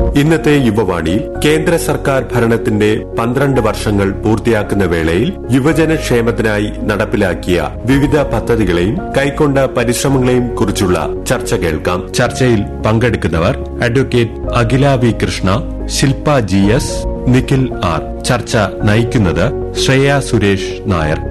ഇന്നത്തെ യുവവാണിയിൽ കേന്ദ്ര സർക്കാർ ഭരണത്തിന്റെ പന്ത്രണ്ട് വർഷങ്ങൾ പൂർത്തിയാക്കുന്ന വേളയിൽ യുവജനക്ഷേമത്തിനായി നടപ്പിലാക്കിയ വിവിധ പദ്ധതികളെയും കൈക്കൊണ്ട പരിശ്രമങ്ങളെയും കുറിച്ചുള്ള ചർച്ച കേൾക്കാം ചർച്ചയിൽ പങ്കെടുക്കുന്നവർ advocate Akhila V Krishna Shilpa G S Nikhil R ചർച്ച നയിക്കുന്നത് ശ്രേയ സുരേഷ് നായർ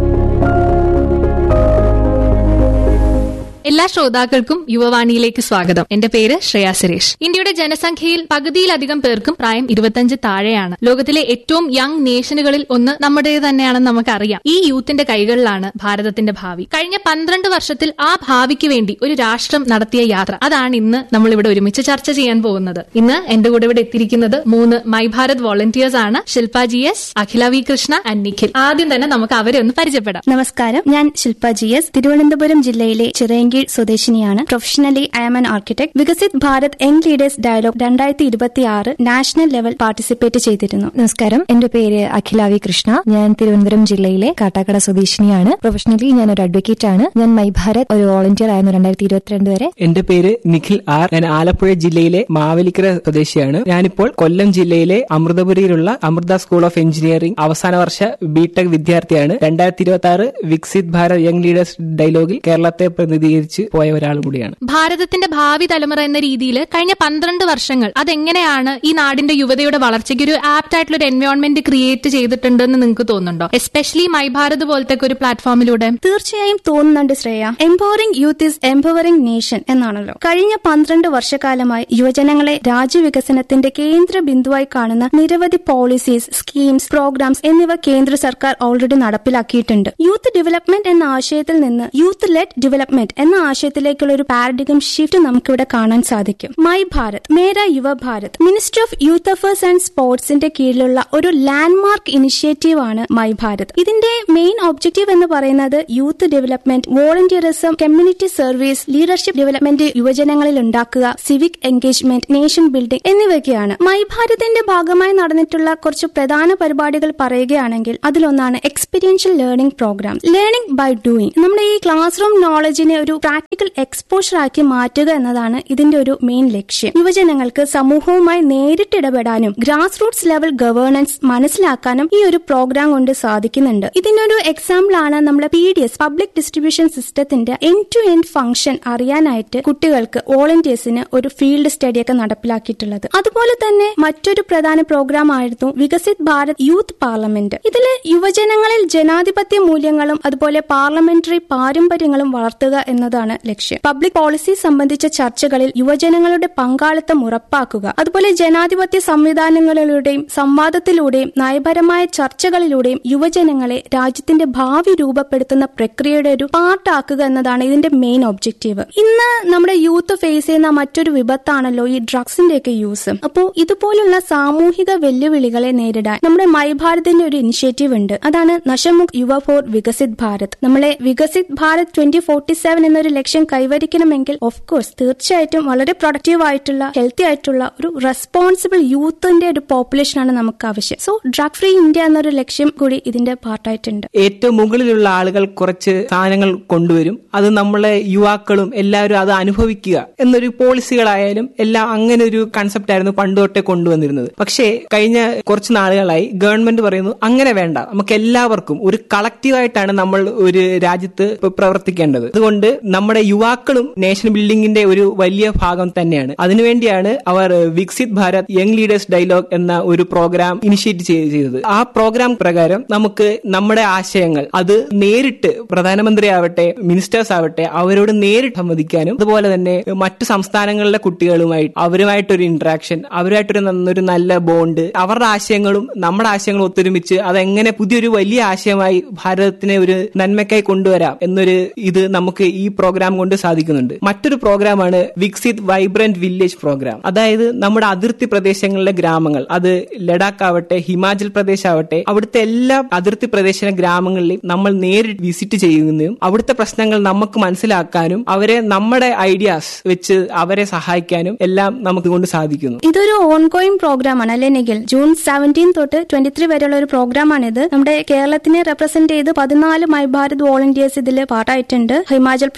എല്ലാ ശ്രോതാക്കൾക്കും യുവവാണിയിലേക്ക് സ്വാഗതം എന്റെ പേര് ശ്രേയ സുരേഷ് ഇന്ത്യയുടെ ജനസംഖ്യയിൽ പകുതിയിലധികം പേർക്കും പ്രായം ഇരുപത്തഞ്ച് താഴെയാണ് ലോകത്തിലെ ഏറ്റവും യങ് നേഷനുകളിൽ ഒന്ന് നമ്മുടെ തന്നെയാണെന്ന് നമുക്കറിയാം ഈ യൂത്തിന്റെ കൈകളിലാണ് ഭാരതത്തിന്റെ ഭാവി കഴിഞ്ഞ പന്ത്രണ്ട് വർഷത്തിൽ ആ ഭാവിക്ക് വേണ്ടി ഒരു രാഷ്ട്രം നടത്തിയ യാത്ര അതാണ് ഇന്ന് നമ്മൾ ഇവിടെ ഒരുമിച്ച് ചർച്ച ചെയ്യാൻ പോകുന്നത് ഇന്ന് എന്റെ കൂടെ ഇവിടെ എത്തിയിരിക്കുന്നത് മൂന്ന് മൈ ഭാരത് വോളണ്ടിയേഴ്സ് ആണ് Shilpa G S Akhila V Krishna and Nikhil ആദ്യം തന്നെ നമുക്ക് അവരെ ഒന്ന് പരിചയപ്പെടാം നമസ്കാരം ഞാൻ ശില്പ ജി എസ് തിരുവനന്തപുരം ജില്ലയിലെ ചിറയൻകീഴ് സ്വദേശിനിയാണ് professionally I am an architect Viksit Bharat young leaders dialogue രണ്ടായിരത്തി ഇരുപത്തി ആറ് നാഷണൽ ലെവൽ പാർട്ടിസിപ്പേറ്റ് ചെയ്തിരുന്നു നമസ്കാരം എന്റെ പേര് അഖില വി കൃഷ്ണ ഞാൻ തിരുവനന്തപുരം ജില്ലയിലെ കാട്ടാക്കട സ്വദേശിനിയാണ് പ്രൊഫഷണലി ഞാൻ ഒരു അഡ്വക്കേറ്റ് ആണ് ഞാൻ മൈ ഭാരത് ഒരു വോളണ്ടിയർ ആയിരുന്നു രണ്ടായിരത്തി ഇരുപത്തിരണ്ട് വരെ എന്റെ പേര് നിഖിൽ ആർ ഞാൻ ആലപ്പുഴ ജില്ലയിലെ മാവേലിക്കര സ്വദേശിയാണ് ഞാനിപ്പോൾ കൊല്ലം ജില്ലയിലെ അമൃതപുരിയിലുള്ള അമൃത സ്കൂൾ ഓഫ് എഞ്ചിനീയറിംഗ് അവസാന വർഷ ബിടെക് വിദ്യാർത്ഥിയാണ് രണ്ടായിരത്തി ഇരുപത്തി ആറ് വികസിത് ഭാരത് യങ് ലീഡേഴ്സ് ഡയലോഗിൽ കേരളത്തെ പ്രതിനിധീകരിച്ച് പോയ ഒരാൾ കൂടിയാണ് ഭാരതത്തിന്റെ ഭാവി തലമുറ എന്ന രീതിയിൽ കഴിഞ്ഞ പന്ത്രണ്ട് വർഷങ്ങൾ അതെങ്ങനെയാണ് ഈ നാടിന്റെ യുവതയുടെ വളർച്ചയ്ക്ക് ഒരു ആപ്റ്റ് ആയിട്ടുള്ള ഒരു എൻവയോൺമെന്റ് ക്രിയേറ്റ് ചെയ്തിട്ടുണ്ടെന്ന് നിങ്ങൾക്ക് തോന്നുന്നുണ്ടോ എസ്പെഷ്യലി മൈ ഭാരത് പോലത്തെ ഒരു പ്ലാറ്റ്ഫോമിലൂടെ തീർച്ചയായും തോന്നുന്നുണ്ട് Shreya empowering youth is empowering nation എന്നാണല്ലോ കഴിഞ്ഞ പന്ത്രണ്ട് വർഷക്കാലമായി യുവജനങ്ങളെ രാജ്യവികസനത്തിന്റെ കേന്ദ്ര ബിന്ദുവായി കാണുന്ന നിരവധി പോളിസീസ് സ്കീംസ് പ്രോഗ്രാംസ് എന്നിവ കേന്ദ്ര സർക്കാർ ഓൾറെഡി നടപ്പിലാക്കിയിട്ടുണ്ട് യൂത്ത് ഡെവലപ്മെന്റ് എന്ന ആശയത്തിൽ നിന്ന് യൂത്ത് ലെഡ് ഡെവലപ്മെന്റ് എന്ന ആശയത്തിലേക്കുള്ള ഒരു പാരഡിഗം ഷിഫ്റ്റ് നമുക്കിവിടെ കാണാൻ സാധിക്കും my Bharat Mera Yuva Bharat ministry of youth affairs and സ്പോർട്സിന്റെ കീഴിലുള്ള ഒരു ലാൻഡ്മാർക്ക് ഇനിഷ്യേറ്റീവ് ആണ് മൈ ഭാരത് ഇതിന്റെ മെയിൻ ഒബ്ജക്റ്റീവ് എന്ന് പറയുന്നത് youth development volunteerism community service leadership development യുവജനങ്ങളിൽ ഉണ്ടാക്കുക സിവിക് എൻഗേജ്മെന്റ് നേഷൻ ബിൽഡിംഗ് എന്നിവയൊക്കെയാണ് മൈ ഭാരതിന്റെ ഭാഗമായി നടന്നിട്ടുള്ള കുറച്ച് പ്രധാന പരിപാടികൾ പറയുകയാണെങ്കിൽ അതിലൊന്നാണ് experiential learning program learning by doing നമ്മുടെ ഈ ക്ലാസ് റൂം നോളജിനെ ഒരു പ്രാക്ടിക്കൽ എക്സ്പോഷർ ആക്കി മാറ്റുക എന്നതാണ് ഇതിന്റെ ഒരു മെയിൻ ലക്ഷ്യം യുവജനങ്ങൾക്ക് സമൂഹവുമായി നേരിട്ട് ഇടപെടാനും ഗ്രാസ് റൂട്ട്സ് ലെവൽ ഗവേണൻസ് മനസ്സിലാക്കാനും ഈ ഒരു പ്രോഗ്രാം കൊണ്ട് സാധിക്കുന്നുണ്ട് ഇതിനൊരു എക്സാമ്പിൾ ആണ് നമ്മുടെ P D S public distribution സിസ്റ്റത്തിന്റെ എൻഡ് ടു എൻഡ് ഫംഗ്ഷൻ അറിയാനായിട്ട് കുട്ടികൾക്ക് വോളണ്ടിയേഴ്സിന് ഒരു ഫീൽഡ് സ്റ്റഡി ഒക്കെ നടപ്പിലാക്കിയിട്ടുള്ളത് അതുപോലെ തന്നെ മറ്റൊരു പ്രധാന പ്രോഗ്രാം ആയിരുന്നു വികസിത് ഭാരത് യൂത്ത് പാർലമെന്റ് ഇതിൽ യുവജനങ്ങളിൽ ജനാധിപത്യ മൂല്യങ്ങളും അതുപോലെ പാർലമെന്ററി പാരമ്പര്യങ്ങളും വളർത്തുക എന്നതാണ് ലക്ഷ്യം പബ്ലിക് പോളിസി സംബന്ധിച്ച ചർച്ചകളിൽ യുവജനങ്ങളുടെ പങ്കാളിത്തം ഉറപ്പാക്കുക അതുപോലെ ജനാധിപത്യ സംവിധാനങ്ങളിലൂടെയും സംവാദത്തിലൂടെയും നയപരമായ ചർച്ചകളിലൂടെയും യുവജനങ്ങളെ രാജ്യത്തിന്റെ ഭാവി രൂപപ്പെടുത്തുന്ന പ്രക്രിയയുടെ ഒരു പാർട്ടാക്കുക എന്നതാണ് ഇതിന്റെ മെയിൻ ഒബ്ജക്റ്റീവ് ഇന്ന് നമ്മുടെ യൂത്ത് ഫേസ് ചെയ്യുന്ന മറ്റൊരു വിപത്താണല്ലോ ഈ ഡ്രഗ്സിന്റെ ഒക്കെ യൂസ് അപ്പോൾ ഇതുപോലുള്ള സാമൂഹിക വെല്ലുവിളികളെ നേരിടാൻ നമ്മുടെ മൈ ഭാരതിന്റെ ഒരു ഇനിഷ്യേറ്റീവ് ഉണ്ട് അതാണ് നശമുഖ് യുവ ഫോർ വികസിത് ഭാരത് നമ്മളെ Viksit Bharat twenty forty seven എന്നൊരു ലക്ഷ്യം കൈവരിക്കണമെങ്കിൽ ഓഫ് കോഴ്സ് തീർച്ചയായിട്ടും വളരെ പ്രൊഡക്റ്റീവ് ആയിട്ടുള്ള ഹെൽത്തി ആയിട്ടുള്ള ഒരു റെസ്പോൺസിബിൾ യൂത്തിന്റെ ഒരു പോപ്പുലേഷൻ ആണ് നമുക്ക് ആവശ്യം സോ ഡ്രഗ് ഫ്രീ ഇന്ത്യ എന്നൊരു ലക്ഷ്യം കൂടി ഇതിന്റെ പാർട്ടായിട്ടുണ്ട് ഏറ്റവും മുകളിലുള്ള ആളുകൾ കുറച്ച് സാധനങ്ങൾ കൊണ്ടുവരും അത് നമ്മളെ യുവാക്കളും എല്ലാവരും അത് അനുഭവിക്കുക എന്നൊരു പോളിസികളായാലും എല്ലാം അങ്ങനെ ഒരു കൺസെപ്റ്റ് ആയിരുന്നു പണ്ട് തൊട്ടേ കൊണ്ടുവന്നിരുന്നത് പക്ഷേ കഴിഞ്ഞ കുറച്ച് നാളുകളായി ഗവൺമെന്റ് പറയുന്നു അങ്ങനെ വേണ്ട നമുക്ക് എല്ലാവർക്കും ഒരു കളക്റ്റീവായിട്ടാണ് നമ്മൾ ഒരു രാജ്യത്ത് ഇപ്പൊ പ്രവർത്തിക്കേണ്ടത് അതുകൊണ്ട് നമ്മുടെ യുവാക്കളും നേഷൻ ബിൽഡിംഗിന്റെ ഒരു വലിയ ഭാഗം തന്നെയാണ് അതിനുവേണ്ടിയാണ് അവർ Viksit Bharat young leaders dialogue എന്ന ഒരു പ്രോഗ്രാം ഇനിഷ്യേറ്റ് ചെയ്തത് ആ പ്രോഗ്രാം പ്രകാരം നമുക്ക് നമ്മുടെ ആശയങ്ങൾ അത് നേരിട്ട് പ്രധാനമന്ത്രി ആവട്ടെ മിനിസ്റ്റേഴ്സ് ആവട്ടെ അവരോട് നേരിട്ട് സംവദിക്കാനും അതുപോലെ തന്നെ മറ്റു സംസ്ഥാനങ്ങളിലെ കുട്ടികളുമായി അവരുമായിട്ടൊരു ഇന്ററാക്ഷൻ അവരുമായിട്ടൊരു നന്നൊരു നല്ല ബോണ്ട് അവരുടെ ആശയങ്ങളും നമ്മുടെ ആശയങ്ങളും ഒത്തൊരുമിച്ച് അതെങ്ങനെ പുതിയൊരു വലിയ ആശയമായി ഭാരതത്തിനെ ഒരു നന്മയ്ക്കായി കൊണ്ടുവരാം എന്നൊരു ഇത് നമുക്ക് ഈ പ്രോഗ്രാം കൊണ്ട് സാധിക്കുന്നുണ്ട് മറ്റൊരു പ്രോഗ്രാമാണ് വികസിത് വൈബ്രന്റ് വില്ലേജ് പ്രോഗ്രാം അതായത് നമ്മുടെ അതിർത്തി പ്രദേശങ്ങളിലെ ഗ്രാമങ്ങൾ അത് ലഡാക്ക് ആവട്ടെ ഹിമാചൽ പ്രദേശ് ആവട്ടെ അവിടുത്തെ എല്ലാ അതിർത്തി പ്രദേശ ഗ്രാമങ്ങളിലും നമ്മൾ നേരിട്ട് വിസിറ്റ് ചെയ്യുന്നതും അവിടുത്തെ പ്രശ്നങ്ങൾ നമുക്ക് മനസ്സിലാക്കാനും അവരെ നമ്മുടെ ഐഡിയാസ് വെച്ച് അവരെ സഹായിക്കാനും എല്ലാം നമുക്ക് കൊണ്ട് സാധിക്കുന്നു ഇതൊരു ഓൺഗോയിങ് പ്രോഗ്രാം ആണ് അല്ലെ നിഖിൽ ജൂൺ സെവൻറ്റീൻ തൊട്ട് ട്വന്റി ത്രീ വരെയുള്ള ഒരു പ്രോഗ്രാം ആണിത് നമ്മുടെ കേരളത്തിനെ റെപ്രസെന്റ് ചെയ്ത് പതിനാല് മൈ ഭാരത് വോളണ്ടിയേഴ്സ് ഇതിൽ പാർട്ടായിട്ടുണ്ട് ഹിമാചൽ പ്രദേശ്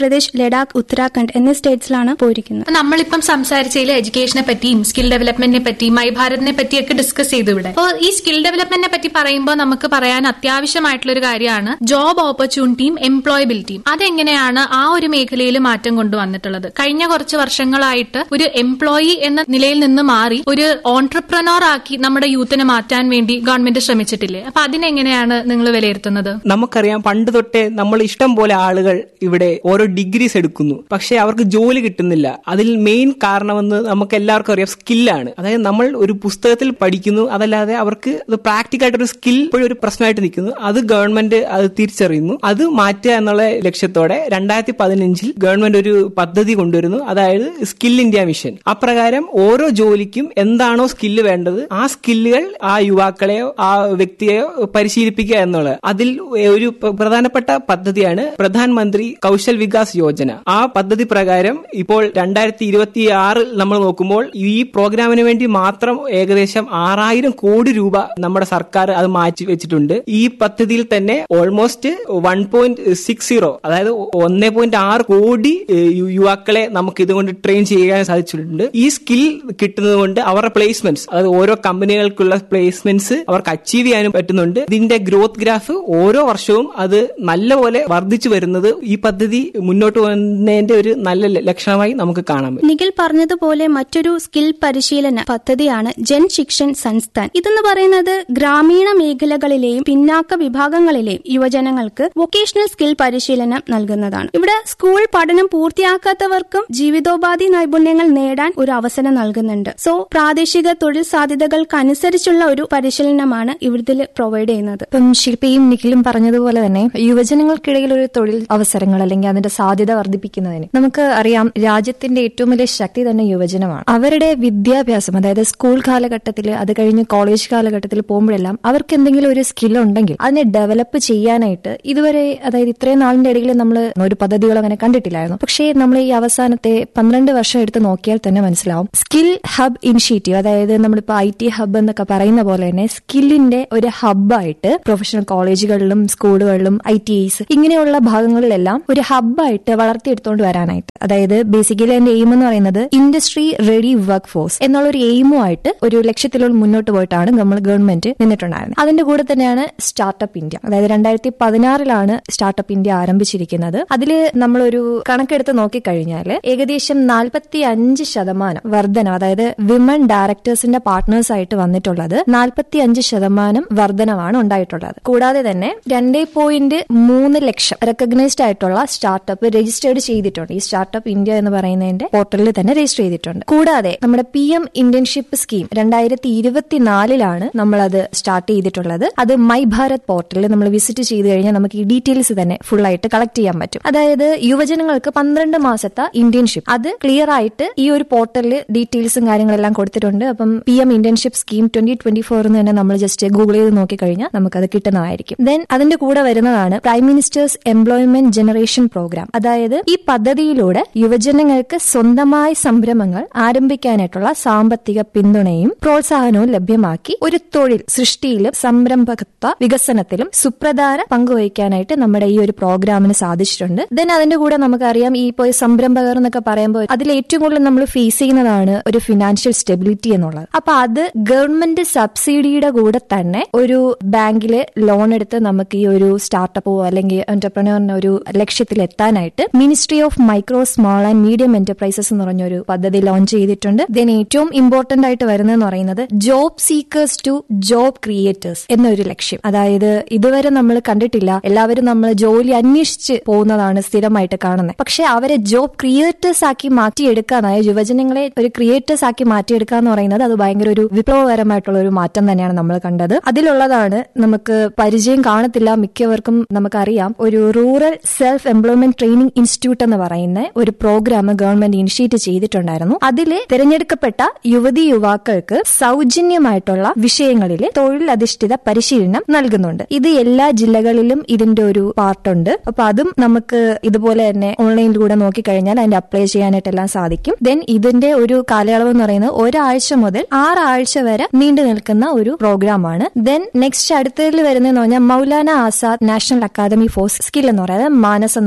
ഉത്തർപ്രദേശ് ലഡാക്ക് ഉത്തരാഖണ്ഡ് എന്നീ സ്റ്റേറ്റ്സിലാണ് പോയിരിക്കുന്നത് അപ്പൊ നമ്മളിപ്പം സംസാരിച്ചതിൽ എഡ്യൂക്കേഷനെ പറ്റിയും സ്കിൽ ഡെവലപ്മെന്റിനെ പറ്റി മൈ ഭാരതിനെ പറ്റിയൊക്കെ ഡിസ്കസ് ചെയ്തു ഇവിടെ അപ്പോൾ ഈ സ്കിൽ ഡെവലപ്മെന്റിനെ പറ്റി പറയുമ്പോൾ നമുക്ക് പറയാൻ അത്യാവശ്യമായിട്ടുള്ള ഒരു കാര്യമാണ് ജോബ് ഓപ്പർച്യൂണിറ്റിയും എംപ്ലോയബിലിറ്റിയും അതെങ്ങനെയാണ് ആ ഒരു മേഖലയിൽ മാറ്റം കൊണ്ടുവന്നിട്ടുള്ളത് കഴിഞ്ഞ കുറച്ച് വർഷങ്ങളായിട്ട് ഒരു എംപ്ലോയി എന്ന നിലയിൽ നിന്ന് മാറി ഒരു ഓൺട്രപ്രനോർ ആക്കി നമ്മുടെ യൂത്തിനെ മാറ്റാൻ വേണ്ടി ഗവൺമെന്റ് ശ്രമിച്ചിട്ടില്ലേ അപ്പൊ അതിനെങ്ങനെയാണ് നിങ്ങൾ വിലയിരുത്തുന്നത് നമുക്കറിയാം പണ്ട് തൊട്ടേ നമ്മൾ ഇഷ്ടം പോലെ ആളുകൾ ഇവിടെ ഓരോ ഡിഗ്രീസ് എടുക്കുന്നു പക്ഷെ അവർക്ക് ജോലി കിട്ടുന്നില്ല അതിൽ മെയിൻ കാരണമെന്ന് നമുക്ക് എല്ലാവർക്കും അറിയാം സ്കില്ലാണ് അതായത് നമ്മൾ ഒരു പുസ്തകത്തിൽ പഠിക്കുന്നു അതല്ലാതെ അവർക്ക് അത് പ്രാക്ടിക്കൽ ആയിട്ട് ഒരു സ്കിൽ ഇപ്പോഴും ഒരു പ്രശ്നമായിട്ട് നിൽക്കുന്നു അത് ഗവൺമെന്റ് അത് തിരിച്ചറിയുന്നു അത് മാറ്റുക എന്നുള്ള ലക്ഷ്യത്തോടെ രണ്ടായിരത്തി പതിനഞ്ചിൽ ഗവൺമെന്റ് ഒരു പദ്ധതി കൊണ്ടുവരുന്നു അതായത് സ്കിൽ ഇന്ത്യ മിഷൻ അപ്രകാരം ഓരോ ജോലിക്കും എന്താണോ സ്കില്ല് വേണ്ടത് ആ സ്കില്ലുകൾ ആ യുവാക്കളെയോ ആ വ്യക്തിയെയോ പരിശീലിപ്പിക്കുക എന്നുള്ളത് അതിൽ ഒരു പ്ര- പ്രധാനപ്പെട്ട പദ്ധതിയാണ് പ്രധാനമന്ത്രി കൗശൽ വികാസ് യോജന ആ പദ്ധതി പ്രകാരം ഇപ്പോൾ രണ്ടായിരത്തി ഇരുപത്തി ആറിൽ നമ്മൾ നോക്കുമ്പോൾ ഈ പ്രോഗ്രാമിന് വേണ്ടി മാത്രം ഏകദേശം ആറായിരം കോടി രൂപ നമ്മുടെ സർക്കാർ അത് മാറ്റി വെച്ചിട്ടുണ്ട് ഈ പദ്ധതിയിൽ തന്നെ almost one point six zero അതായത് ഒന്നേ പോയിന്റ് ആറ് കോടി ഏഹ്, യു- യുവാക്കളെ നമുക്ക് ഇതുകൊണ്ട് ട്രെയിൻ ചെയ്യാൻ സാധിച്ചിട്ടുണ്ട് ഈ സ്കിൽ കിട്ടുന്നത് കൊണ്ട് അവരുടെ പ്ലേസ്മെന്റ്സ് അതായത് ഓരോ കമ്പനികൾക്കുള്ള പ്ലേസ്മെന്റ്സ് അവർക്ക് അച്ചീവ് ചെയ്യാനും പറ്റുന്നുണ്ട് ഇതിന്റെ ഗ്രോത്ത് ഗ്രാഫ് ഓരോ വർഷവും അത് നല്ലപോലെ വർദ്ധിച്ചു വരുന്നത് ഈ പദ്ധതി മുന്നോട്ട് പോകുന്നതിന്റെ ഒരു നല്ല ല- ലക്ഷണമായി നമുക്ക് കാണാൻ പറ്റും നിഖിൽ പറഞ്ഞതുപോലെ മറ്റൊരു സ്കിൽ പരിശീലന പദ്ധതിയാണ് ജൻ ശിക്ഷൻ സംസ്ഥാൻ ഇതെന്ന് പറയുന്നത് ഗ്രാമീണ മേഖലകളിലെയും പിന്നാക്ക വിഭാഗങ്ങളിലെയും യുവജനങ്ങൾക്ക് വൊക്കേഷണൽ സ്കിൽ പരിശീലനം നൽകുന്നതാണ് ഇവിടെ സ്കൂൾ പഠനം പൂർത്തിയാക്കാത്തവർക്കും ജീവിതോപാധി നൈപുണ്യങ്ങൾ നേടാൻ ഒരു അവസരം നൽകുന്നുണ്ട് സോ പ്രാദേശിക തൊഴിൽ സാധ്യതകൾക്കനുസരിച്ചുള്ള ഒരു പരിശീലനമാണ് ഇവിടത്തിൽ പ്രൊവൈഡ് ചെയ്യുന്നത് ഇപ്പം ശില്പിയും നിഖിലും പറഞ്ഞതുപോലെ തന്നെ യുവജനങ്ങൾക്കിടയിൽ ഒരു തൊഴിൽ അവസരങ്ങൾ അല്ലെങ്കിൽ അതിന്റെ സാധ്യത വർദ്ധിപ്പിക്കുന്നതിന് നമുക്ക് അറിയാം രാജ്യത്തിന്റെ ഏറ്റവും വലിയ ശക്തി തന്നെ യുവജനമാണ് അവരുടെ വിദ്യാഭ്യാസം അതായത് സ്കൂൾ കാലഘട്ടത്തിൽ അത് കഴിഞ്ഞ് കോളേജ് കാലഘട്ടത്തിൽ പോകുമ്പോഴെല്ലാം അവർക്ക് എന്തെങ്കിലും ഒരു സ്കിൽ ഉണ്ടെങ്കിൽ അതിനെ ഡെവലപ്പ് ചെയ്യാനായിട്ട് ഇതുവരെ അതായത് ഇത്രയും നാളിന്റെ ഇടയിൽ നമ്മൾ ഒരു പദ്ധതികൾ അങ്ങനെ കണ്ടിട്ടില്ലായിരുന്നു പക്ഷേ നമ്മൾ ഈ അവസാനത്തെ പന്ത്രണ്ട് വർഷം എടുത്ത് നോക്കിയാൽ തന്നെ മനസ്സിലാവും സ്കിൽ ഹബ് ഇനിഷ്യേറ്റീവ് അതായത് നമ്മളിപ്പോ ഐ ടി ഹബ് എന്നൊക്കെ പറയുന്ന പോലെ തന്നെ സ്കില്ലിന്റെ ഒരു ഹബ്ബായിട്ട് പ്രൊഫഷണൽ കോളേജുകളിലും സ്കൂളുകളിലും ഐ ടി ഐസ് ഇങ്ങനെയുള്ള ഭാഗങ്ങളിലെല്ലാം ഒരു ഹബ്ബായിട്ട് വളർത്തിയെടുത്തുകൊണ്ട് വരാനായിട്ട് അതായത് ബേസിക്കലി അതിന്റെ എയിം എന്ന് പറയുന്നത് ഇൻഡസ്ട്രി റെഡി വർക്ക് ഫോഴ്സ് എന്നുള്ള ഒരു എയിമുമായിട്ട് ഒരു ലക്ഷ്യത്തിലുള്ള മുന്നോട്ട് പോയിട്ടാണ് നമ്മൾ ഗവൺമെന്റ് നിന്നിട്ടുണ്ടായിരുന്നത് അതിന്റെ കൂടെ തന്നെയാണ് സ്റ്റാർട്ടപ്പ് ഇന്ത്യ അതായത് രണ്ടായിരത്തി പതിനാറിലാണ് സ്റ്റാർട്ടപ്പ് ഇന്ത്യ ആരംഭിച്ചിരിക്കുന്നത് അതിൽ നമ്മളൊരു കണക്കെടുത്ത് നോക്കിക്കഴിഞ്ഞാൽ ഏകദേശം നാൽപ്പത്തി അഞ്ച് ശതമാനം വർധന അതായത് വിമൻ ഡയറക്ടേഴ്സിന്റെ പാർട്ട്നേഴ്സ് ആയിട്ട് വന്നിട്ടുള്ളത് നാൽപ്പത്തി അഞ്ച് ശതമാനം വർധനമാണ് ഉണ്ടായിട്ടുള്ളത് കൂടാതെ തന്നെ രണ്ടേ പോയിന്റ് മൂന്ന് ലക്ഷം റെക്കഗ്നൈസ്ഡ് ആയിട്ടുള്ള സ്റ്റാർട്ടപ്പ് രജിസ്റ്റേർഡ് ചെയ്തിട്ടുണ്ട് ഈ സ്റ്റാർട്ടപ്പ് ഇന്ത്യ എന്ന് പറയുന്നതിന്റെ പോർട്ടലിൽ തന്നെ രജിസ്റ്റർ ചെയ്തിട്ടുണ്ട് കൂടാതെ നമ്മുടെ പി എം ഇന്റേൺഷിപ്പ് സ്കീം രണ്ടായിരത്തി ഇരുപത്തിനാലിലാണ് നമ്മൾ അത് സ്റ്റാർട്ട് ചെയ്തിട്ടുള്ളത് അത് മൈ ഭാരത് പോർട്ടലിൽ നമ്മൾ വിസിറ്റ് ചെയ്ത് കഴിഞ്ഞാൽ നമുക്ക് ഈ ഡീറ്റെയിൽസ് തന്നെ ഫുൾ ആയിട്ട് കളക്ട് ചെയ്യാൻ പറ്റും അതായത് യുവജനങ്ങൾക്ക് പന്ത്രണ്ട് മാസത്തെ ഇന്റേൺഷിപ്പ് അത് ക്ലിയർ ആയിട്ട് ഈ ഒരു പോർട്ടലിൽ ഡീറ്റെയിൽസും കാര്യങ്ങളെല്ലാം കൊടുത്തിട്ടുണ്ട് അപ്പം P M internship scheme twenty twenty four എന്ന് തന്നെ നമ്മൾ ജസ്റ്റ് ഗൂഗിൾ ചെയ്ത് നോക്കിക്കഴിഞ്ഞാൽ നമുക്കത് കിട്ടുന്നതായിരിക്കും ദെൻ അതിന്റെ കൂടെ വരുന്നതാണ് prime minister's employment generation program അതായത് ഈ പദ്ധതിയിലൂടെ യുവജനങ്ങൾക്ക് സ്വന്തമായ സംരംഭങ്ങൾ ആരംഭിക്കാനായിട്ടുള്ള സാമ്പത്തിക പിന്തുണയും പ്രോത്സാഹനവും ലഭ്യമാക്കി ഒരു തൊഴിൽ സൃഷ്ടിയിലും സംരംഭകത്വ വികസനത്തിലും സുപ്രധാന പങ്കുവഹിക്കാനായിട്ട് നമ്മുടെ ഈ ഒരു പ്രോഗ്രാമിന് സാധിച്ചിട്ടുണ്ട് ദെൻ അതിന്റെ കൂടെ നമുക്കറിയാം ഈ ഇപ്പോൾ സംരംഭകർ എന്നൊക്കെ പറയുമ്പോൾ അതിൽ ഏറ്റവും കൂടുതൽ നമ്മൾ ഫേസ് ചെയ്യുന്നതാണ് ഒരു ഫിനാൻഷ്യൽ സ്റ്റെബിലിറ്റി എന്നുള്ളത് അപ്പൊ അത് ഗവൺമെന്റ് സബ്സിഡിയുടെ കൂടെ തന്നെ ഒരു ബാങ്കില് ലോൺ എടുത്ത് നമുക്ക് ഈ ഒരു സ്റ്റാർട്ടപ്പോ അല്ലെങ്കിൽ എന്റർപ്രണറിന് ഒരു ലക്ഷ്യത്തിൽ എത്താനായിട്ട് ministry of micro small and medium enterprises എന്ന് പറഞ്ഞൊരു പദ്ധതി ലോഞ്ച് ചെയ്തിട്ടുണ്ട് ദെൻ ഏറ്റവും ഇമ്പോർട്ടന്റ് ആയിട്ട് വരുന്നതെന്ന് പറയുന്നത് job seekers to job creators എന്നൊരു ലക്ഷ്യം അതായത് ഇതുവരെ നമ്മൾ കണ്ടിട്ടില്ല എല്ലാവരും നമ്മൾ ജോലി അന്വേഷിച്ച് പോകുന്നതാണ് സ്ഥിരമായിട്ട് കാണുന്നത് പക്ഷെ അവരെ ജോബ് ക്രിയേറ്റേഴ്സ് ആക്കി മാറ്റിയെടുക്കാനായ യുവജനങ്ങളെ ഒരു ക്രിയേറ്റേഴ്സ് ആക്കി മാറ്റിയെടുക്കുക എന്ന് പറയുന്നത് അത് ഭയങ്കര ഒരു വിപ്ലവകരമായിട്ടുള്ള ഒരു മാറ്റം തന്നെയാണ് നമ്മൾ കണ്ടത് അതിലുള്ളതാണ് നമുക്ക് പരിചയം കാണത്തില്ല മിക്കവർക്കും നമുക്കറിയാം ഒരു rural self employment training institute എന്ന് പറയുന്ന ഒരു പ്രോഗ്രാം ഗവൺമെന്റ് ഇനിഷ്യേറ്റ് ചെയ്തിട്ടുണ്ടായിരുന്നു അതിൽ തിരഞ്ഞെടുക്കപ്പെട്ട യുവതി യുവാക്കൾക്ക് സൗജന്യമായിട്ടുള്ള വിഷയങ്ങളിൽ തൊഴിലധിഷ്ഠിത പരിശീലനം നൽകുന്നുണ്ട് ഇത് എല്ലാ ജില്ലകളിലും ഇതിന്റെ ഒരു പാർട്ടുണ്ട് അപ്പൊ അതും നമുക്ക് ഇതുപോലെ തന്നെ ഓൺലൈനിലൂടെ നോക്കിക്കഴിഞ്ഞാൽ അതിന്റെ അപ്ലൈ ചെയ്യാനായിട്ടെല്ലാം സാധിക്കും ദെൻ ഇതിന്റെ ഒരു കാലയളവ് എന്ന് പറയുന്നത് ഒരാഴ്ച മുതൽ ആറാഴ്ച വരെ നീണ്ടു നിൽക്കുന്ന ഒരു പ്രോഗ്രാമാണ് ദെൻ നെക്സ്റ്റ് അടുത്തതിൽ വരുന്നതെന്ന് പറഞ്ഞാൽ Maulana Azad national academy for skill എന്ന് പറയുന്നത് മാനസ് എന്ന് പറയും അത്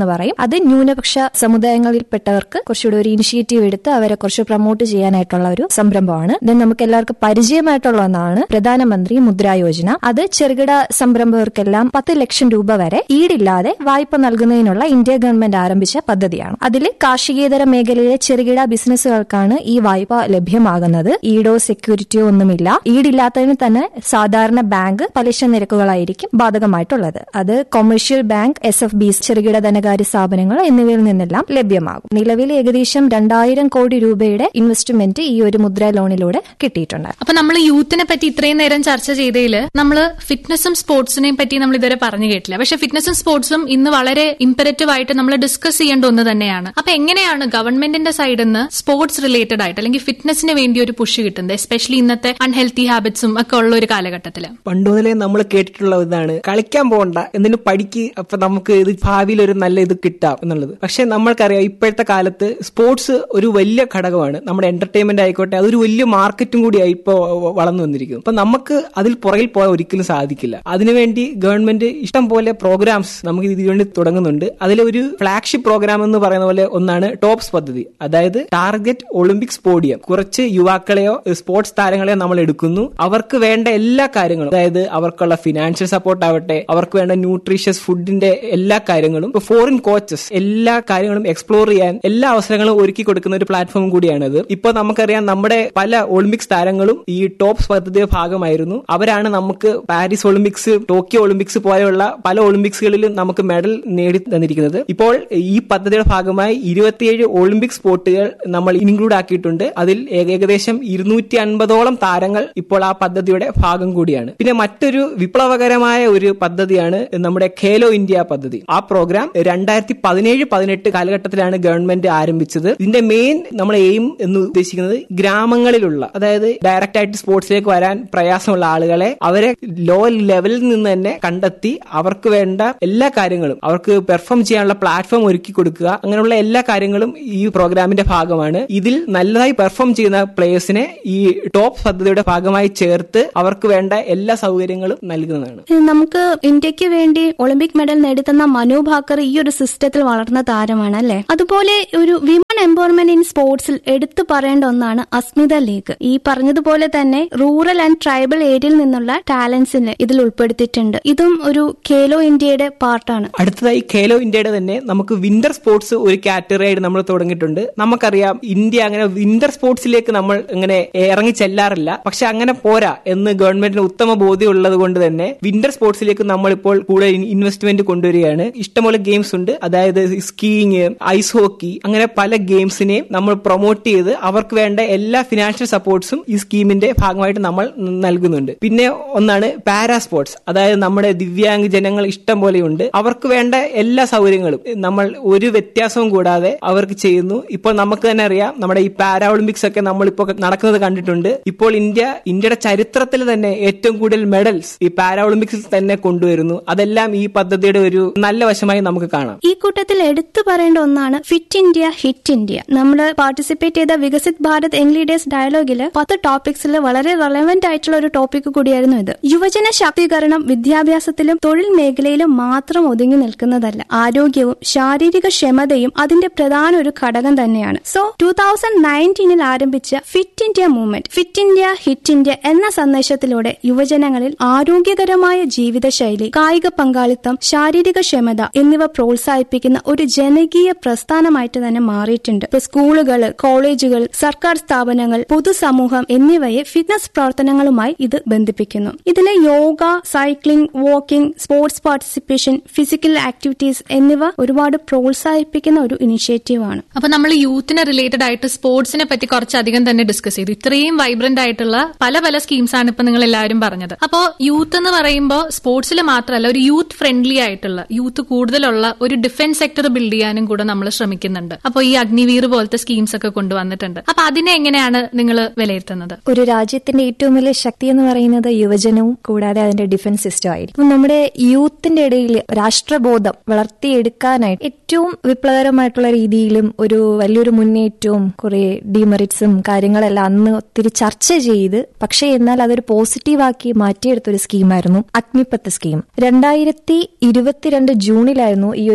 അത് ന്യൂനപക്ഷ സമുദായങ്ങളിൽപ്പെട്ടവർക്ക് കുറച്ചുകൂടി ഒരു ഇനിഷ്യേറ്റീവ് എടുത്ത് അവരെ കുറച്ച് പ്രൊമോട്ട് ചെയ്യാനായിട്ടുള്ള ഒരു സംരംഭമാണ് ദെൻ നമുക്ക് എല്ലാവർക്കും പരിചയമായിട്ടുള്ള ഒന്നാണ് പ്രധാനമന്ത്രി മുദ്രാ യോജന അത് ചെറുകിട സംരംഭകർക്കെല്ലാം പത്ത് ലക്ഷം രൂപ വരെ ഈടില്ലാതെ വായ്പ നൽകുന്നതിനുള്ള ഇന്ത്യ ഗവൺമെന്റ് ആരംഭിച്ച പദ്ധതിയാണ് അതിൽ കാർഷികേതര മേഖലയിലെ ചെറുകിട ബിസിനസ്സുകൾക്കാണ് ഈ വായ്പ ലഭ്യമാകുന്നത് ഈടോ സെക്യൂരിറ്റിയോ ഒന്നുമില്ല ഈടില്ലാത്തതിന് തന്നെ സാധാരണ ബാങ്ക് പലിശ നിരക്കുകളായിരിക്കും ബാധകമായിട്ടുള്ളത് അത് commercial bank S F B ചെറുകിട ധനകാര്യ സ്ഥാപനങ്ങൾ എന്നിവയിൽ നിന്നെല്ലാം ലഭ്യമാകും നിലവിൽ ഏകദേശം രണ്ടായിരം കോടി രൂപയുടെ ഇൻവെസ്റ്റ്മെന്റ് ഈ ഒരു മുദ്ര ലോണിലൂടെ കിട്ടിയിട്ടുണ്ട് അപ്പൊ നമ്മൾ യൂത്തിനെ പറ്റി ഇത്രയും നേരം ചർച്ച ചെയ്തതിൽ നമ്മൾ ഫിറ്റ്നസും സ്പോർട്സിനെയും പറ്റി നമ്മൾ ഇതുവരെ പറഞ്ഞു കേട്ടില്ല പക്ഷെ ഫിറ്റ്നസും സ്പോർട്സും ഇന്ന് വളരെ ഇമ്പരറ്റീവ് ആയിട്ട് നമ്മൾ ഡിസ്കസ് ചെയ്യേണ്ട ഒന്ന് തന്നെയാണ് അപ്പൊ എങ്ങനെയാണ് ഗവൺമെന്റിന്റെ സൈഡിൽ നിന്ന് സ്പോർട്സ് റിലേറ്റഡ് ആയിട്ട് അല്ലെങ്കിൽ ഫിറ്റ്നസിന് വേണ്ടി ഒരു പുഷ് കിട്ടുന്നത് എസ്പെഷ്യലി ഇന്നത്തെ അൺഹെൽത്തി ഹാബിറ്റ്സും ഒക്കെ ഉള്ള ഒരു കാലഘട്ടത്തിൽ പണ്ട് മുതലേ നമ്മൾ കേട്ടിട്ടുള്ള ഇതാണ് കളിക്കാൻ പോകണ്ട എന്തിനു പഠിക്ക് അപ്പൊ നമുക്ക് ഇത് ഭാവിയിൽ ഒരു നല്ല ഇത് കിട്ടാം എന്നുള്ളത് പക്ഷെ നമ്മൾക്കറിയാം ഇപ്പോഴത്തെ കാലത്ത് സ്പോർട്സ് ഒരു വലിയ ഘടകമാണ് നമ്മുടെ എന്റർടൈൻമെന്റ് ആയിക്കോട്ടെ അതൊരു വലിയ മാർക്കറ്റും കൂടിയായി ഇപ്പോൾ വളർന്നു വന്നിരിക്കുന്നു അപ്പൊ നമുക്ക് അതിൽ പുറകിൽ പോകാൻ ഒരിക്കലും സാധിക്കില്ല അതിനുവേണ്ടി ഗവൺമെന്റ് ഇഷ്ടം പോലെ പ്രോഗ്രാംസ് നമുക്ക് ഇതിനുവേണ്ടി തുടങ്ങുന്നുണ്ട് അതിലെ ഒരു ഫ്ലാഗ്ഷിപ്പ് പ്രോഗ്രാം എന്ന് പറയുന്ന പോലെ ഒന്നാണ് ടോപ്സ് പദ്ധതി അതായത് ടാർഗറ്റ് ഒളിമ്പിക്സ് പോഡിയം കുറച്ച് യുവാക്കളെയോ സ്പോർട്സ് താരങ്ങളെയോ നമ്മൾ എടുക്കുന്നു അവർക്ക് വേണ്ട എല്ലാ കാര്യങ്ങളും അതായത് അവർക്കുള്ള ഫിനാൻഷ്യൽ സപ്പോർട്ട് ആവട്ടെ അവർക്ക് വേണ്ട ന്യൂട്രീഷ്യസ് ഫുഡിന്റെ എല്ലാ കാര്യങ്ങളും ഫോറിൻ കോച്ചസ് എല്ലാ കാര്യങ്ങളും എക്സ്പ്ലോർ ചെയ്യാൻ എല്ലാ അവസരങ്ങളും ഒരുക്കി കൊടുക്കുന്ന ഒരു പ്ലാറ്റ്ഫോം കൂടിയാണിത് ഇപ്പൊ നമുക്കറിയാം നമ്മുടെ പല ഒളിമ്പിക്സ് താരങ്ങളും ഈ ടോപ്സ് പദ്ധതിയുടെ ഭാഗമായിരുന്നു അവരാണ് നമുക്ക് പാരീസ് ഒളിമ്പിക്സ് ടോക്കിയോ ഒളിമ്പിക്സ് പോലെയുള്ള പല ഒളിമ്പിക്സുകളിലും നമുക്ക് മെഡൽ നേടി തന്നിരിക്കുന്നത് ഇപ്പോൾ ഈ പദ്ധതിയുടെ ഭാഗമായി ഇരുപത്തിയേഴ് ഒളിമ്പിക് സ്പോർട്ടുകൾ നമ്മൾ ഇൻക്ലൂഡ് ആക്കിയിട്ടുണ്ട് അതിൽ ഏകദേശം ഇരുന്നൂറ്റി അൻപതോളം താരങ്ങൾ ഇപ്പോൾ ആ പദ്ധതിയുടെ ഭാഗം കൂടിയാണ് പിന്നെ മറ്റൊരു വിപ്ലവകരമായ ഒരു പദ്ധതിയാണ് നമ്മുടെ ഖേലോ ഇന്ത്യ പദ്ധതി ആ പ്രോഗ്രാം രണ്ടായിരത്തി പതിനേഴ് പതിനെട്ട് കാലഘട്ടത്തിലാണ് ഗവൺമെന്റ് ആരംഭിച്ചത് ഇതിന്റെ മെയിൻ നമ്മൾ എയിം എന്ന് ഉദ്ദേശിക്കുന്നത് ഗ്രാമങ്ങളിലുള്ള അതായത് ഡയറക്റ്റ് ആയിട്ട് സ്പോർട്സിലേക്ക് വരാൻ പ്രയാസമുള്ള ആളുകളെ അവരെ ലോ ലെവലിൽ നിന്ന് തന്നെ കണ്ടെത്തി അവർക്ക് വേണ്ട എല്ലാ കാര്യങ്ങളും അവർക്ക് പെർഫോം ചെയ്യാനുള്ള പ്ലാറ്റ്ഫോം ഒരുക്കി കൊടുക്കുക അങ്ങനെയുള്ള എല്ലാ കാര്യങ്ങളും ഈ പ്രോഗ്രാമിന്റെ ഭാഗമാണ് ഇതിൽ നല്ലതായി പെർഫോം ചെയ്യുന്ന പ്ലേയേഴ്സിനെ ഈ ടോപ്പ് പദ്ധതിയുടെ ഭാഗമായി ചേർത്ത് അവർക്ക് വേണ്ട എല്ലാ സൗകര്യങ്ങളും നൽകുന്നതാണ് നമുക്ക് ഇന്ത്യക്ക് വേണ്ടി ഒളിമ്പിക് മെഡൽ നേടിത്തന്ന മനു ഭാക്കർ ഈ ഒരു സിസ്റ്റത്തിൽ വളർന്ന താരമാണ് അല്ലെ അതുപോലെ ഒരു വിമൺ എംപവർമെന്റ് ഇൻ സ്പോർട്സിൽ എടുത്തു പറയേണ്ട ഒന്നാണ് അസ്മിത ലീഗ് ഈ പറഞ്ഞതുപോലെ തന്നെ റൂറൽ ആൻഡ് ട്രൈബൽ ഏരിയയിൽ നിന്നുള്ള ടാലൻസിനെ ഇതിൽ ഉൾപ്പെടുത്തിയിട്ടുണ്ട് ഇതും ഒരു ഖേലോ ഇന്ത്യയുടെ പാർട്ടാണ് അടുത്തതായി ഖേലോ ഇന്ത്യയുടെ തന്നെ നമുക്ക് വിന്റർ സ്പോർട്സ് ഒരു കാറ്റഗറി ആയിട്ട് നമ്മൾ തുടങ്ങിയിട്ടുണ്ട് നമുക്കറിയാം ഇന്ത്യ അങ്ങനെ വിന്റർ സ്പോർട്സിലേക്ക് നമ്മൾ ഇങ്ങനെ ഇറങ്ങി ചെല്ലാറില്ല പക്ഷെ അങ്ങനെ പോരാ എന്ന് ഗവൺമെന്റിന് ഉത്തമ ബോധ്യം ഉള്ളത് കൊണ്ട് തന്നെ വിന്റർ സ്പോർട്സിലേക്ക് നമ്മൾ ഇപ്പോൾ കൂടുതൽ ഇൻവെസ്റ്റ്മെന്റ് കൊണ്ടുവരികയാണ് ഇഷ്ടംപോലെ ഗെയിംസ് ഉണ്ട് അതായത് സ്കീയിങ് ഐസ് ഹോക്കി അങ്ങനെ പല ഗെയിംസിനെയും നമ്മൾ പ്രൊമോട്ട് ചെയ്ത് അവർക്ക് വേണ്ട എല്ലാ ഫിനാൻഷ്യൽ സപ്പോർട്ട്സും ഈ സ്കീമിന്റെ ഭാഗമായിട്ട് നമ്മൾ നൽകുന്നുണ്ട് പിന്നെ ഒന്നാണ് പാരാ സ്പോർട്സ് അതായത് നമ്മുടെ ദിവ്യാംഗ ജനങ്ങൾ ഇഷ്ടം പോലെയുണ്ട് അവർക്ക് വേണ്ട എല്ലാ സൗകര്യങ്ങളും നമ്മൾ ഒരു വ്യത്യാസവും കൂടാതെ അവർക്ക് ചെയ്യുന്നു ഇപ്പോൾ നമുക്ക് തന്നെ അറിയാം നമ്മുടെ ഈ പാരാ ഒളിമ്പിക്സ് ഒക്കെ നമ്മൾ ഇപ്പോൾ നടക്കുന്നത് കണ്ടിട്ടുണ്ട് ഇപ്പോൾ ഇന്ത്യ ഇന്ത്യയുടെ ചരിത്രത്തിൽ തന്നെ ഏറ്റവും കൂടുതൽ മെഡൽസ് ഈ പാരാ ഒളിമ്പിക്സിൽ തന്നെ കൊണ്ടുവരുന്നു അതെല്ലാം ഈ പദ്ധതിയുടെ ഒരു നല്ല വശമായി നമുക്ക് കാണാം ഈ കൂട്ടത്തിൽ എടുത്തു പറയേണ്ട ഒന്നാണ് ഫിറ്റ് ഇന്ത്യ ഹിറ്റ് ഇന്ത്യ നമ്മൾ പാർട്ടിസിപ്പേറ്റ് ചെയ്ത വികസിത് ഭാരത് യങ് ലീഡേഴ്സ് ഡയലോഗിൽ പത്ത് ടോപ്പിക്സിൽ വളരെ റെലവെന്റ് ആയിട്ടുള്ള ഒരു ടോപ്പിക് കൂടിയായിരുന്നു ഇത് യുവജന ശാക്തീകരണം വിദ്യാഭ്യാസത്തിലും തൊഴിൽ മേഖലയിലും മാത്രം ഒതുങ്ങി നിൽക്കുന്നതല്ല ആരോഗ്യവും ശാരീരിക ക്ഷമതയും അതിന്റെ പ്രധാന ഒരു ഘടകം തന്നെയാണ് സോ ടൂ തൗസൻഡ് നയൻറ്റീനിൽ ആരംഭിച്ച fit India movement fit India hit India എന്ന സന്ദേശത്തിലൂടെ യുവജനങ്ങളിൽ ആരോഗ്യകരമായ ജീവിതശൈലി കായിക പങ്കാളിത്തം ശാരീരിക ക്ഷമത എന്നിവ പ്രോത്സാഹിപ്പിക്കുന്ന ഒരു ജനകീയ പ്രസ്ഥാനമായിട്ട് തന്നെ മാറിയിട്ടുണ്ട് ഇപ്പൊ സ്കൂളുകൾ കോളേജുകൾ സർക്കാർ സ്ഥാപനങ്ങൾ പൊതുസമൂഹം എന്നിവയെ ഫിറ്റ്നസ് പ്രവർത്തനങ്ങളുമായി ഇത് ബന്ധിപ്പിക്കുന്നു ഇതിലെ yoga cycling walking sports participation physical activities എന്നിവ ഒരുപാട് പ്രോത്സാഹിപ്പിക്കുന്ന ഒരു ഇനിഷ്യേറ്റീവ് ആണ് അപ്പൊ നമ്മൾ യൂത്തിനെ റിലേറ്റഡ് ആയിട്ട് സ്പോർട്സിനെ പറ്റി കുറച്ചധികം തന്നെ ഡിസ്കസ് ചെയ്തു ഇത്രയും വൈബ്രന്റ് ആയിട്ടുള്ള പല പല സ്കീംസ് ആണ് ഇപ്പൊ നിങ്ങൾ എല്ലാവരും പറഞ്ഞത് അപ്പോ യൂത്ത് എന്ന് പറയുമ്പോൾ സ്പോർട്സിൽ മാത്രമല്ല ഒരു യൂത്ത് ഫ്രണ്ട്ലി ആയിട്ടുള്ള യൂത്ത് കൂടുതലുള്ള ഒരു ഡിഫൻസ് സെക്ടർ ബിൽഡ് ചെയ്യാനും കൂടെ നമ്മൾ ശ്രമിക്കുന്നുണ്ട് അപ്പോൾ ഈ അഗ്നിവീർ പോലത്തെ സ്കീംസ് ഒക്കെ കൊണ്ടുവന്നിട്ടുണ്ട് അപ്പൊ അതിനെ എങ്ങനെയാണ് നിങ്ങൾ വിലയിരുത്തുന്നത് ഒരു രാജ്യത്തിന്റെ ഏറ്റവും വലിയ ശക്തി എന്ന് പറയുന്നത് യുവജനവും കൂടാതെ അതിന്റെ ഡിഫൻസ് സിസ്റ്റം ആയിരിക്കും അപ്പം നമ്മുടെ യൂത്തിന്റെ ഇടയിൽ രാഷ്ട്രബോധം വളർത്തിയെടുക്കാനായിട്ട് ഏറ്റവും വിപ്ലവകരമായിട്ടുള്ള രീതിയിലും ഒരു വലിയൊരു മുന്നേറ്റവും കുറെ ഡിമെറിറ്റ്സും കാര്യങ്ങളെല്ലാം അന്ന് ഒത്തിരി ചർച്ച ചെയ്ത് പക്ഷേ എന്നാൽ അതൊരു പോസിറ്റീവാക്കി മാറ്റിയെടുത്ത ഒരു സ്കീമായിരുന്നു അഗ്നിപത്ത് സ്കീം രണ്ടായിരത്തി ഇരുപത്തിരണ്ട് ജൂണിലായിരുന്നു ഈ ഒരു സ്കീം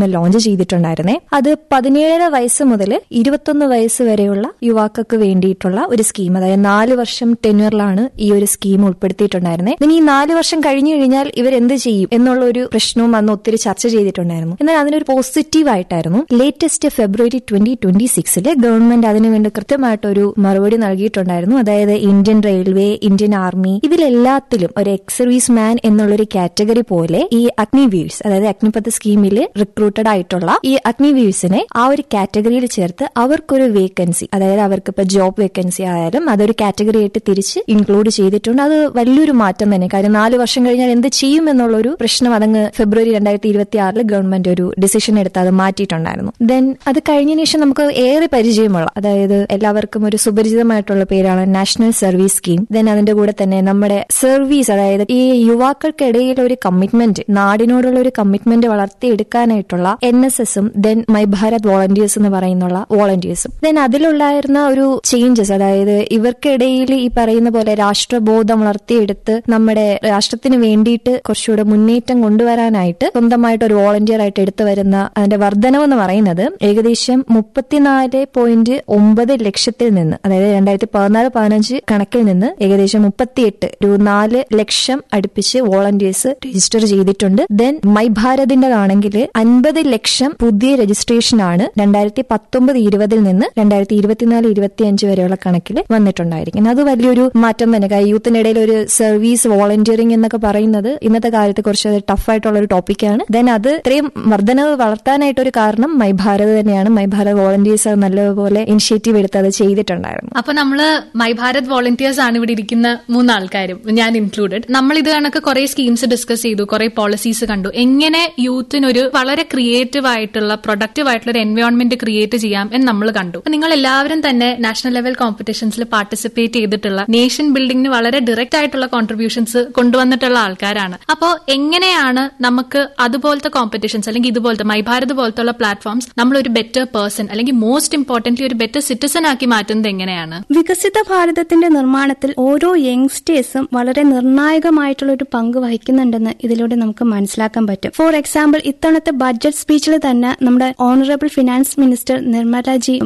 ലോഞ്ച് ചെയ്തിട്ടുണ്ടായിരുന്നേ അത് പതിനേഴര വയസ്സ് മുതൽ ഇരുപത്തൊന്ന് വയസ്സ് വരെയുള്ള യുവാക്കൾക്ക് വേണ്ടിയിട്ടുള്ള ഒരു സ്കീം അതായത് നാല് വർഷം ടെന്യൂറിലാണ് ഈ ഒരു സ്കീം ഉൾപ്പെടുത്തിയിട്ടുണ്ടായിരുന്നത് ഇനി ഈ നാല് വർഷം കഴിഞ്ഞു കഴിഞ്ഞാൽ ഇവർ എന്ത് ചെയ്യും എന്നുള്ള ഒരു പ്രശ്നവും അന്ന് ഒത്തിരി ചർച്ച ചെയ്തിട്ടുണ്ടായിരുന്നു എന്നാൽ അതിനൊരു പോസിറ്റീവ് ആയിട്ടായിരുന്നു ലേറ്റസ്റ്റ് ഫെബ്രുവരി ട്വന്റി ട്വന്റി സിക്സില് ഗവൺമെന്റ് അതിനുവേണ്ടി കൃത്യമായിട്ടൊരു മറുപടി നൽകിയിട്ടുണ്ടായിരുന്നു അതായത് ഇന്ത്യൻ റെയിൽവേ ഇന്ത്യൻ ആർമി ഇതിലെല്ലാത്തിലും ഒരു എക്സ് സർവീസ് മാൻ എന്നുള്ളൊരു കാറ്റഗറി പോലെ ഈ അഗ്നിവീഴ്സ് അതായത് അഗ്നിപഥ സ്കീമിൽ റിക്രൂട്ടഡ് ആയിട്ടുള്ള ഈ അഗ്നിവീഴ്സിനെ ആ ഒരു കാറ്റഗറിയിൽ ചേർത്ത് അവർക്കൊരു വേക്കൻസി അതായത് അവർക്ക് ഇപ്പൊ ജോബ് വേക്കൻസി ആയാലും അതൊരു കാറ്റഗറി ആയിട്ട് തിരിച്ച് ഇൻക്ലൂഡ് ചെയ്തിട്ടുണ്ട് അത് വലിയൊരു മാറ്റം തന്നെ കാര്യം നാല് വർഷം കഴിഞ്ഞാൽ എന്ത് ചെയ്യും എന്നുള്ളൊരു പ്രശ്നം അതങ്ങ് ഫെബ്രുവരി രണ്ടായിരത്തി ഇരുപത്തി ആറിൽ ഗവൺമെന്റ് ഒരു ഡിസിഷൻ എടുത്ത് അത് മാറ്റിയിട്ടുണ്ടായിരുന്നു ദെൻ അത് കഴിഞ്ഞതിന് ശേഷം നമുക്ക് ഏറെ പരിചയമുള്ള അതായത് എല്ലാവർക്കും ഒരു സുപരിചിതമായിട്ടുള്ള പേരാണ് നാഷണൽ സർവീസ് സ്കീം ദെൻ അതിന്റെ കൂടെ തന്നെ നമ്മുടെ സർവീസ് അതായത് ഈ യുവാക്കൾക്കിടയിൽ ഒരു കമ്മിറ്റ്മെന്റ് നാടിനോടുള്ള ഒരു കമ്മിറ്റ്മെന്റ് വളർത്തിയെടുക്കാനായിട്ടുള്ള എൻ എസ് എസും ദെൻ മൈ ഭാരത് വോളണ്ടിയേഴ്സ് എന്ന് പറയുന്നുള്ള വോളണ്ടിയേഴ്സും ദെൻ അതിലുണ്ടായിരുന്ന ഒരു ചേഞ്ചസ് അതായത് ഇവർക്കിടയിൽ ഈ പറയുന്ന പോലെ രാഷ്ട്രബോധം വളർത്തിയെടുത്ത് നമ്മുടെ രാഷ്ട്രത്തിന് വേണ്ടിയിട്ട് കുറച്ചുകൂടെ മുന്നേറ്റം കൊണ്ടുവരാനായിട്ട് സ്വന്തമായിട്ട് ഒരു വോളണ്ടിയർ ആയിട്ട് എടുത്തു വരുന്ന അതിന്റെ വർധനവ് എന്ന് പറയുന്നത് ഏകദേശം മുപ്പത്തിനാല് പോയിന്റ് ഒമ്പത് ലക്ഷത്തിൽ നിന്ന് അതായത് രണ്ടായിരത്തി പതിനാല് പതിനഞ്ച് കണക്കിൽ നിന്ന് ഏകദേശം മുപ്പത്തിയെട്ട് ഒരു നാല് ലക്ഷം അടുപ്പിച്ച് വോളണ്ടിയേഴ്സ് രജിസ്റ്റർ ചെയ്തിട്ടുണ്ട് ദെൻ മൈ ഭാരതിന്റെതാണെങ്കിൽ അൻപത് ലക്ഷം പുതിയ രജിസ്ട്രേഷൻ ആണ് രണ്ടായിരത്തി പത്തൊമ്പത് ഇരുപതിൽ നിന്ന് രണ്ടായിരത്തി ഇരുപത്തിനാല് ഇരുപത്തിയഞ്ച് വരെയുള്ള കണക്കിൽ വന്നിട്ടുണ്ടായിരിക്കുന്നത് അത് വലിയൊരു മാറ്റം തന്നെ കാര്യം യൂത്തിനിടയിൽ ഒരു സർവീസ് വോളണ്ടിയറിംഗ് എന്നൊക്കെ പറയുന്നത് ഇന്നത്തെ കാലത്ത് കുറച്ച് ടഫ് ആയിട്ടുള്ള ഒരു ടോപ്പിക്കാണ് ദെൻ അത് ഇത്രയും വർധനവ് വളർത്താനായിട്ട് ഒരു കാരണം മൈ ഭാരത് തന്നെയാണ് മൈ ഭാരത് വോളണ്ടിയേഴ്സ് അത് നല്ലപോലെ ഇനിഷ്യേറ്റീവ് എടുത്ത് അത് ചെയ്തിട്ടുണ്ടായിരുന്നു അപ്പൊ നമ്മള് മൈ ഭാരത് വോളണ്ടിയേഴ്സ് ആണ് ഇവിടെ ഇരിക്കുന്ന മൂന്നാൾക്കാരും ഞാൻ ഇൻക്ലൂഡഡ് നമ്മൾ ഇത് കണക്ക് കുറെ സ്കീംസ് ഡിസ്കസ് ചെയ്തു കുറെ പോളിസീസ് കണ്ടു എങ്ങനെ യൂത്തിനൊരു വളരെ ക്രിയേറ്റീവ് ആയിട്ടുള്ള പ്രൊഡക്റ്റീവ് ആയിട്ടുള്ള ഒരു എൻവയോൺമെന്റ് ക്രിയേറ്റ് ചെയ്യാം എന്ന് നമ്മൾ കണ്ടു അപ്പൊ നിങ്ങൾ എല്ലാവരും തന്നെ നാഷണൽ ലെവൽ കോമ്പറ്റീഷൻസിൽ പാർട്ടിസിപ്പേറ്റ് ചെയ്തിട്ടുള്ള നേഷൻ ബിൽഡിംഗിന് വളരെ ഡയറക്റ്റ് ആയിട്ടുള്ള കോൺട്രിബ്യൂഷൻസ് കൊണ്ടുവന്നിട്ടുള്ള ആൾക്കാരാണ് അപ്പോൾ എങ്ങനെയാണ് നമുക്ക് അതുപോലത്തെ കോമ്പറ്റീഷൻസ് അല്ലെങ്കിൽ ഇതുപോലത്തെ മൈ ഭാരത് പോലത്തെ പ്ലാറ്റ്ഫോംസ് നമ്മൾ ഒരു ബെറ്റർ പേഴ്സൺ അല്ലെങ്കിൽ മോസ്റ്റ് ഇമ്പോർട്ടന്റ്ലി ഒരു ബെറ്റർ സിറ്റിസൺ ആക്കി മാറ്റുന്നത് എങ്ങനെയാണ് വികസിത ഭാരതത്തിന്റെ നിർമ്മാണത്തിൽ ഓരോ യങ്സ്റ്റേഴ്സും വളരെ നിർണായകമായിട്ടുള്ള ഒരു പങ്ക് വഹിക്കുന്നുണ്ടെന്ന് ഇതിലൂടെ നമുക്ക് മനസ്സിലാക്കാൻ പറ്റും ഫോർ എക്സാമ്പിൾ ഇത്തവണത്തെ ബഡ്ജറ്റ് സ്പീച്ചിൽ തന്നെ നമ്മുടെ honourable finance minister Nirmala G